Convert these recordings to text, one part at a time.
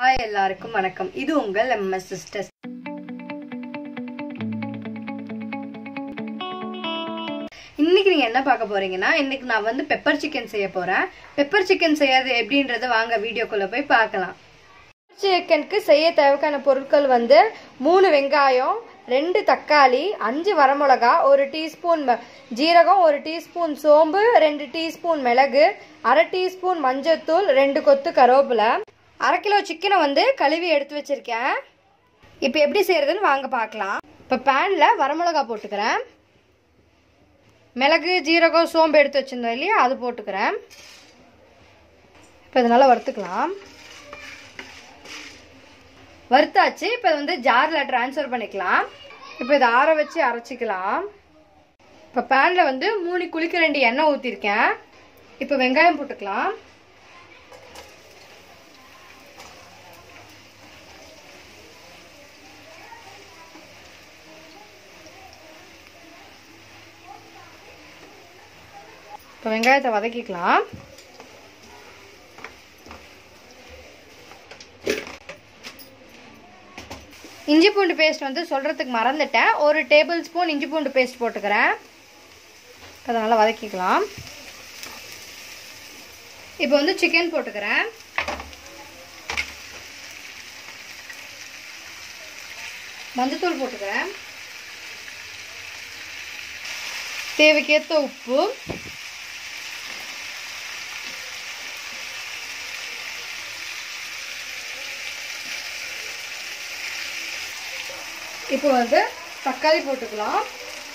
hi எல்லாருக்கும் வணக்கம் இது உங்கள் எம்எஸ் சிஸ்டர்ஸ் இன்னைக்கு நீங்க என்ன பார்க்க போறீங்கன்னா இன்னைக்கு நான் வந்து பெப்பர் சிக்கன் செய்ய போறேன் பெப்பர் சிக்கன் செய்யறது எப்படின்றத வாங்க வீடியோக்குள்ள போய் பார்க்கலாம் சிக்கனுக்கு செய்ய தேவையான பொருட்கள் வந்து மூணு வெங்காயம் ரெண்டு தக்காளி அஞ்சு வரமிளகா ஒரு டீஸ்பூன் ம- ஜீரகம் ஒரு டீஸ்பூன் சோம்பு ரெண்டு டீஸ்பூன் மிளகு அரை டீஸ்பூன் மஞ்சத்தூள் ரெண்டு கொத்து கருவேப்பிலை அரை கிலோ சிக்கனை வந்து கழுவி எடுத்து வச்சிருக்கேன் இப்போ எப்படி செய்யறதுன்னு வாங்க பார்க்கலாம் இப்போ பேனில் வரமிளகா போட்டுக்கிறேன் மிளகு ஜீரகம் சோம்பு எடுத்து வச்சிருந்தோம் இல்லையா அது போட்டுக்கிறேன் இப்போ இதனால வறுத்துக்கலாம் வறுத்தாச்சு இப்போ இது வந்து ஜாரில் ட்ரான்ஸ்ஃபர் பண்ணிக்கலாம் இப்போ இதை ஆற வச்சு அரைச்சிக்கலாம் இப்போ பேனில் வந்து மூணு குளிக்க ரெண்டு எண்ணெய் ஊற்றிருக்கேன் இப்போ வெங்காயம் போட்டுக்கலாம் இப்போ வெங்காயத்தை வதக்கிக்கலாம் இஞ்சி பூண்டு பேஸ்ட் வந்து சொல்கிறதுக்கு மறந்துட்டேன் ஒரு டேபிள் ஸ்பூன் இஞ்சி பூண்டு பேஸ்ட் போட்டுக்கிறேன் அதை நல்லா வதக்கிக்கலாம் இப்போ வந்து சிக்கன் போட்டுக்கிறேன் மஞ்சத்தூள் போட்டுக்கிறேன் தேவைக்கேற்ற உப்பு இப்போ வந்து தக்காளி போட்டுக்கலாம்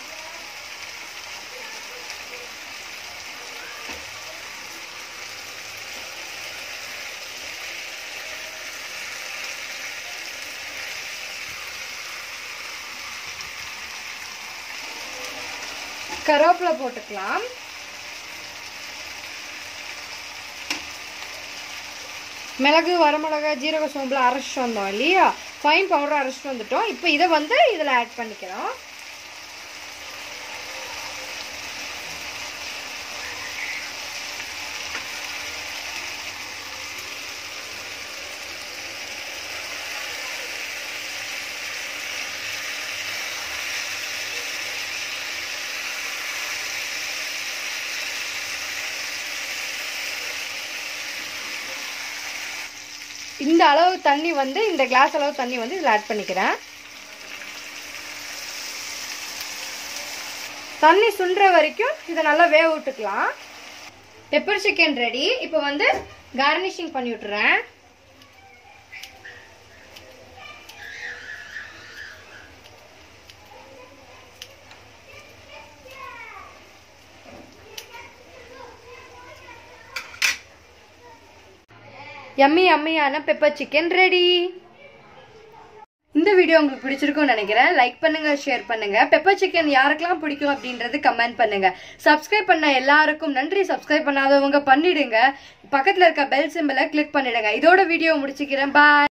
கருவேப்பிலை போட்டுக்கலாம் மிளகு வரமிளகா ஜீரக சோம்புல அரைச்சிட்டு வந்தோம் இல்லையா ஃபைன் பவுடர் அரைச்சிட்டு வந்துட்டோம் இப்போ இதை வந்து இதில் ஆட் பண்ணிக்கிறோம் இந்த அளவு தண்ணி வந்து இந்த கிளாஸ் அளவு தண்ணி வந்து இதில் ஆட் பண்ணிக்கிறேன் தண்ணி சுண்டுற வரைக்கும் இதை நல்லா வேக விட்டுக்கலாம் பெப்பர் சிக்கன் ரெடி இப்போ வந்து கார்னிஷிங் பண்ணி விட்டுறேன் யம்மி யம்மியான பெப்பர் சிக்கன் ரெடி இந்த வீடியோ உங்களுக்கு பிடிச்சிருக்கும்னு நினைக்கிறேன் லைக் பண்ணுங்க ஷேர் பண்ணுங்க பெப்பர் சிக்கன் யாருக்கெல்லாம் பிடிக்கும் அப்படின்றது கமெண்ட் பண்ணுங்க சப்ஸ்கிரைப் பண்ண எல்லாருக்கும் நன்றி சப்ஸ்கிரைப் பண்ணாதவங்க பண்ணிடுங்க பக்கத்துல இருக்க பெல் சிம்பிளை கிளிக் பண்ணிடுங்க இதோட வீடியோ முடிச்சுக்கிறேன் பாய்